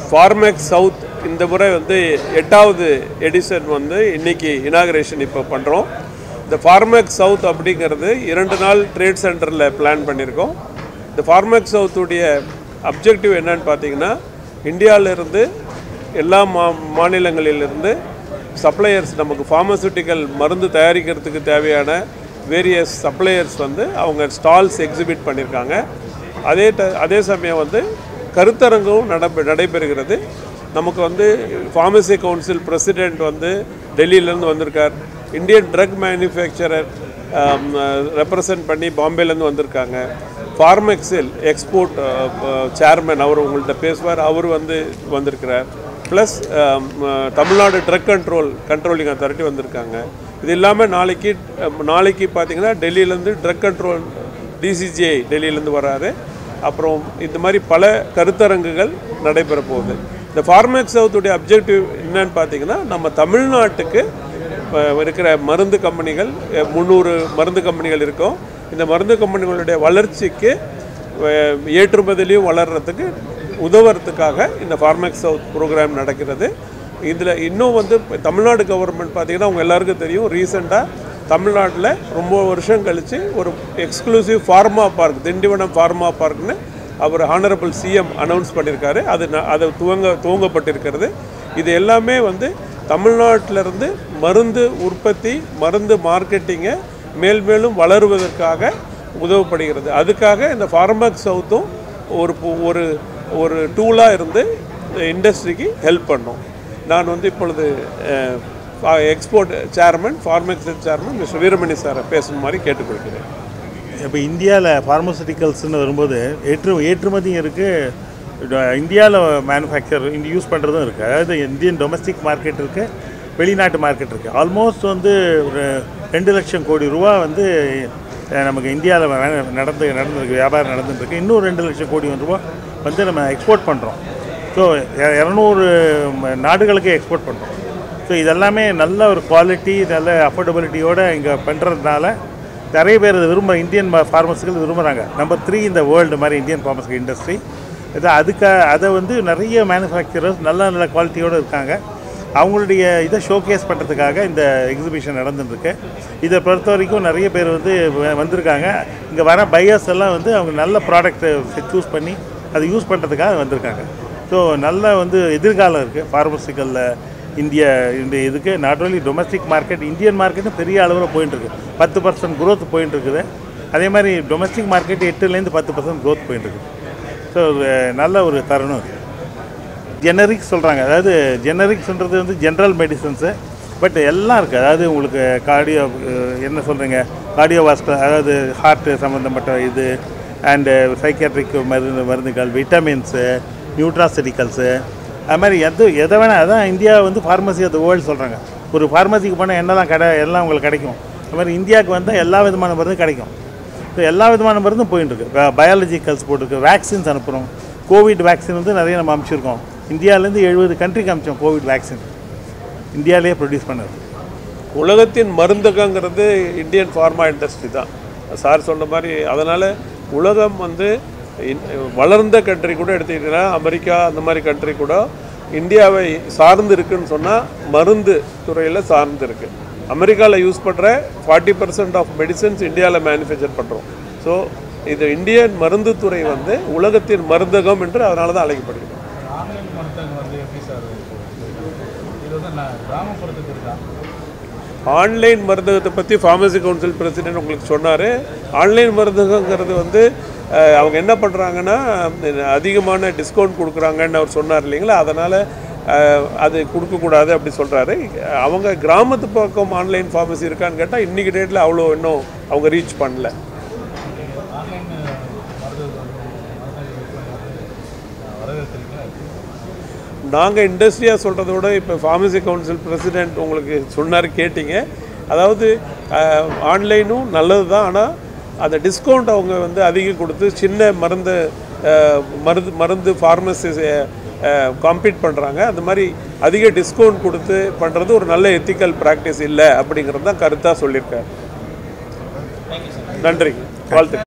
ஃபார்மேக்ஸ் south இந்த முறை வந்து எட்டாவது எடிஷன் வந்து இன்னைக்கு இனாகரேஷன் இப்போ பண்ணுறோம் இந்த ஃபார்மேக்ஸ் சவுத் அப்படிங்கிறது இரண்டு நாள் ட்ரேட் சென்டரில் பிளான் பண்ணியிருக்கோம் இந்த ஃபார்மேக்ஸ் சவுத்துடைய அப்ஜெக்டிவ் என்னன்னு பார்த்தீங்கன்னா இந்தியாவிலிருந்து எல்லா மா மாநிலங்களிலிருந்து சப்ளையர்ஸ் நமக்கு ஃபார்மசூட்டிக்கல் மருந்து தயாரிக்கிறதுக்கு தேவையான வேரியஸ் சப்ளையர்ஸ் வந்து அவங்க ஸ்டால்ஸ் எக்ஸிபிட் பண்ணியிருக்காங்க அதே ட அதே சமயம் வந்து கருத்தரங்கும் நடப்ப நடைபெறுகிறது நமக்கு வந்து ஃபார்மசி கவுன்சில் பிரசிடெண்ட் வந்து டெல்லியிலேருந்து வந்திருக்கார் இந்தியன் ட்ரக் மேனுஃபேக்சரர் ரெப்ரசன்ட் பண்ணி பாம்பேலேருந்து வந்திருக்காங்க ஃபார்மெக்ஸில் எக்ஸ்போர்ட் சேர்மன் அவர் உங்கள்கிட்ட பேசுவார் அவர் வந்து வந்திருக்கிறார் plus Tamil Nadu drug control controlling authority வந்திருக்காங்க இது இல்லாமல் நாளைக்கு அஹ், நாளைக்கு பார்த்தீங்கன்னா டெல்லியிலேருந்து ட்ரக் கண்ட்ரோல் டிசிஜிஐ டெல்லியிலேருந்து வராரு அப்புறம் இந்த மாதிரி பல கருத்தரங்குகள் நடைபெற போகுது இந்த ஃபார்மேக்ஸ் சவுத்துடைய அப்ஜெக்டிவ் என்னன்னு பார்த்தீங்கன்னா நம்ம தமிழ்நாட்டுக்கு இப்போ இருக்கிற மருந்து கம்பெனிகள் அஹ், முந்நூறு மருந்து கம்பெனிகள் இருக்கும் இந்த மருந்து கம்பெனிகளுடைய வளர்ச்சிக்கு அஹ், ஏற்றுமதிலையும் வளர்கிறதுக்கு உதவுறதுக்காக இந்த ஃபார்மேக்ஸ் சவுத் ப்ரோக்ராம் நடக்கிறது இதில் இன்னும் வந்து இப்ப தமிழ்நாடு கவர்மெண்ட் பார்த்தீங்கன்னா அவங்க எல்லாருக்கும் தெரியும் ரீசெண்டாக தமிழ்நாட்டில் ரொம்ப வருஷம் கழித்து ஒரு exclusive pharma park Tindivanam pharma பார்க்னு அவர் ஹானரபிள் சிஎம் அனௌன்ஸ் பண்ணியிருக்காரு அது ந- அது துவங்க துவங்கப்பட்டிருக்கிறது இது எல்லாமே வந்து தமிழ்நாட்டிலிருந்து மருந்து உற்பத்தி மருந்து மார்க்கெட்டிங்கை மேல் மேலும் வளருவதற்காக உதவப்படுகிறது அதுக்காக இந்த ஃபார்மக் சவுத்தும் ஒரு பு- ஒரு ஒரு டூலாக இருந்து இண்டஸ்ட்ரிக்கு ஹெல்ப் பண்ணும் நான் வந்து இப்பொழுது export chairman Pharmex chairman mister Veeramani சாரை பேசும் மாதிரி கேட்டுக்கொள்கிறேன் இப்போ இந்தியாவில் ஃபார்மசூட்டிக்கல்ஸ்னு வரும்போது ஏற்று ஏற்றுமதியும் இருக்குது இந்தியாவில் மேனுஃபேக்சர் இங்கே யூஸ் பண்ணுறதும் இருக்குது அதாவது இந்தியன் டொமஸ்டிக் மார்க்கெட் இருக்குது வெளிநாட்டு மார்க்கெட் இருக்குது ஆல்மோஸ்ட் வந்து ஒரு ரெண்டு லட்சம் கோடி ரூபா வந்து அஹ், நமக்கு இந்தியாவில் நடந்து நடந்துருக்கு வியாபாரம் நடந்துருக்கு இன்னும் ரெண்டு லட்சம் கோடி ரூபா வந்து நம்ம எக்ஸ்போர்ட் பண்ணுறோம் ஸோ இரநூறு நாடுகளுக்கு எக்ஸ்போர்ட் பண்ணுறோம் ஸோ இதெல்லாமே நல்ல ஒரு குவாலிட்டி நல்ல அஃபோர்டபிலிட்டியோடு இங்கே பண்ணுறதுனால நிறைய பேர் இது விரும்ப இந்தியன் ஃபார்மஸுகள் விரும்புகிறாங்க நம்பர் த்ரீ இந்த வேர்ல்டு மாதிரி இந்தியன் ஃபார்மஸுக்கு இண்டஸ்ட்ரி இது அதுக்கு அதை வந்து நிறைய மேனுஃபேக்சரர்ஸ் நல்ல நல்ல குவாலிட்டியோடு இருக்காங்க அவங்களுடைய இதை ஷோகேஸ் பண்ணுறதுக்காக இந்த எக்ஸிபிஷன் நடந்துட்டுருக்கு இதை பொறுத்த வரைக்கும் நிறைய பேர் வந்து வ- வந்திருக்காங்க இங்கே வர பையர்ஸ் எல்லாம் வந்து அவங்க நல்ல ப்ராடக்ட்டை சூஸ் பண்ணி அதை யூஸ் பண்ணுறதுக்காக வந்திருக்காங்க ஸோ நல்ல வந்து எதிர்காலம் இருக்குது ஃபார்மசிக்கலில் இந்திய இந்த இதுக்கு not only domestic market Indian மார்க்கெட்டும் பெரிய அளவில் போயிட்டு இருக்கு பத்து பர்சன்ட் growth போயிட்டு இருக்குது அதே மாதிரி டொமஸ்டிக் மார்க்கெட் எட்டுலேருந்து பத்து பர்சன்ட் growth போயிட்டு இருக்கு ஸோ நல்ல ஒரு தருணம் இது ஜெனரிக் சொல்கிறாங்க அதாவது ஜெனரிக்ஸ்ன்றது வந்து ஜென்ரல் மெடிசன்ஸு பட் எல்லாம் இருக்குது அதாவது உங்களுக்கு கார்டியோ என்ன சொல்கிறீங்க கார்டியோவாஸ்குலர் அதாவது ஹார்ட் சம்மந்தப்பட்ட இது அண்டு சைக்கியாட்ரிக் மருந்து மருந்துகள் விட்டமின்ஸு நியூட்ராசிட்டிக்கல்ஸு அது மாதிரி எது எதை வேணால் அதான் இந்தியா வந்து ஃபார்மசி ஆஃப் த வேர்ல்டு சொல்கிறாங்க ஒரு ஃபார்மசிக்கு போனால் என்னெல்லாம் கடை எல்லாம் உங்களுக்கு கிடைக்கும் அது மாதிரி இந்தியாவுக்கு வந்தால் எல்லா விதமான மருந்தும் கிடைக்கும் ஸோ எல்லா விதமான மருந்தும் போயிட்டு இருக்கு பயாலஜிக்கல்ஸ் போட்டிருக்கு வேக்சின்ஸ் அனுப்புகிறோம் கோவிட் வேக்சின் வந்து நிறைய நம்ம அனுப்பிச்சிருக்கோம் இந்தியாவிலேருந்து எழுபது கண்ட்ரிக்கு அனுப்பிச்சோம் கோவிட் வேக்சின் இந்தியாவிலேயே ப்ரொடியூஸ் பண்ணது உலகத்தின் மருந்தகங்கிறது இந்தியன் ஃபார்மா இண்டஸ்ட்ரி தான் சார் சொன்ன மாதிரி அதனால் உலகம் வந்து இன்- வளர்ந்த கண்ட்ரி கூட எடுத்துக்கிட்டீங்கன்னா அமெரிக்கா அந்த மாதிரி கண்ட்ரி கூட இந்தியாவை சார்ந்து இருக்குன்னு சொன்னால் மருந்து துறையில் சார்ந்து இருக்கு அமெரிக்காவில் யூஸ் பண்ணுற ஃபார்ட்டி பர்சன்ட் ஆஃப் மெடிசன்ஸ் இந்தியாவில் மேனுஃபேக்சர் பண்ணுறோம் ஸோ இது இந்தியன் மருந்து துறை வந்து உலகத்தின் மருந்தகம் என்று அதனால தான் அழைக்கப்படுகிறது ஆன்லைன் மருத்துவம் வந்து எப்படி சார் இது வந்து நான் கிராமப்புறத்துக்கு இருக்கா ஆன்லைன் மருந்தகத்தை பற்றி ஃபார்மசி கவுன்சில் பிரசிடென்ட் உங்களுக்கு சொன்னார் ஆன்லைன் மருந்தகங்கிறது வந்து அஹ், அவங்க என்ன பண்ணுறாங்கன்னா அதிகமான டிஸ்கவுண்ட் கொடுக்குறாங்கன்னு அவர் சொன்னார் இல்லைங்களா அதனால் அது கொடுக்கக்கூடாது அப்படி சொல்கிறாரு அவங்க கிராமத்து பக்கம் ஆன்லைன் ஃபார்மசி இருக்கான்னு கேட்டால் இன்றைக்கி டேட்டில் அவ்வளோ இன்னும் அவங்க ரீச் பண்ணல ஆன்லைன் மருத்துவ வரவேற்கிறீங்களா நாங்கள் இண்டஸ்ட்ரியாக சொல்கிறத விட இப்போ ஃபார்மசி கவுன்சில் பிரசிடென்ட் உங்களுக்கு சொன்னார் கேட்டிங்க அதாவது ஆன்லைனும் நல்லது தான் ஆனால் அந்த டிஸ்கவுண்ட் அவங்க வந்து அதிகம் கொடுத்து சின்ன மருந்து அஹ், மருந்து மருந்து ஃபார்மசி காம்பீட் பண்ணுறாங்க அந்த மாதிரி அதிக டிஸ்கவுண்ட் கொடுத்து பண்ணுறது ஒரு நல்ல எத்திக்கல் ப்ராக்டிஸ் இல்லை அப்படிங்கிறது தான் கருத்தாக சொல்லியிருக்காரு நன்றி வாழ்த்து